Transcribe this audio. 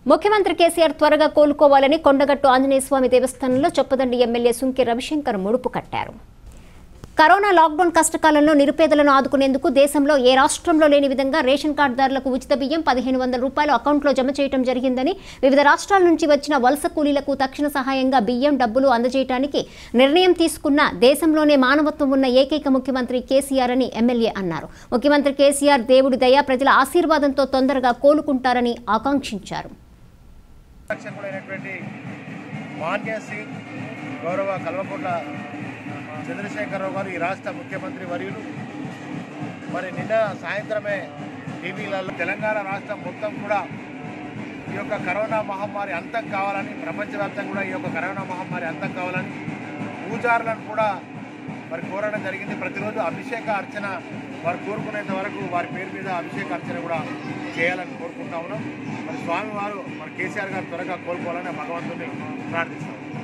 ముఖ్యమంత్రి కేసీఆర్ త్వరగా కోలుకోవాలని కొండగట్టు ఆంజనేయ స్వామి దేవస్థానంలో చొప్పదండి ఎమ్మెల్యే సుంకి రవిశంకర్ ముడుపు కట్టారు కరోనా లాక్డౌన్ కష్టకాలంలో నిరుపేదలను ఆదుకునేందుకు దేశంలో ఏ రాష్ట్రంలో లేని విధంగా రేషన్ కార్డుదారులకు ఉచిత బియ్యం పదిహేను వందల రూపాయలు అకౌంట్లో జమ చేయడం జరిగిందని వివిధ రాష్ట్రాల నుంచి వచ్చిన వలస కూలీలకు తక్షణ సహాయంగా బియ్యం డబ్బులు అందజేయడానికి నిర్ణయం తీసుకున్న దేశంలోనే మానవత్వం ఉన్న ఏకైక ముఖ్యమంత్రి కేసీఆర్ అని ఎమ్మెల్యే అన్నారు ముఖ్యమంత్రి కేసీఆర్ దేవుడి దయ ప్రజల ఆశీర్వాదంతో తొందరగా కోలుకుంటారని ఆకాంక్షించారు రక్షకుడైనటువంటి మాన్య సింగ్ గౌరవ కల్వకుంట్ల చంద్రశేఖరరావు గారు ఈ రాష్ట్ర ముఖ్యమంత్రి వర్యులు మరి నిన్న సాయంత్రమే టీవీలలో తెలంగాణ రాష్ట్రం మొత్తం కూడా ఈ యొక్క కరోనా మహమ్మారి అంతం కావాలని ప్రపంచవ్యాప్తంగా కూడా ఈ యొక్క కరోనా మహమ్మారి అంతం కావాలని పూజారులను కూడా మరి కోరడం జరిగింది ప్రతిరోజు అభిషేక అర్చన వారు కోరుకునేంత వరకు వారి పేరు మీద అభిషేక అర్చన కూడా చేయాలని కోరుకుంటా ఉన్నాం మరి స్వామివారు మరి కేసీఆర్ గారు త్వరగా కోలుకోవాలని భగవంతుని ప్రార్థిస్తాం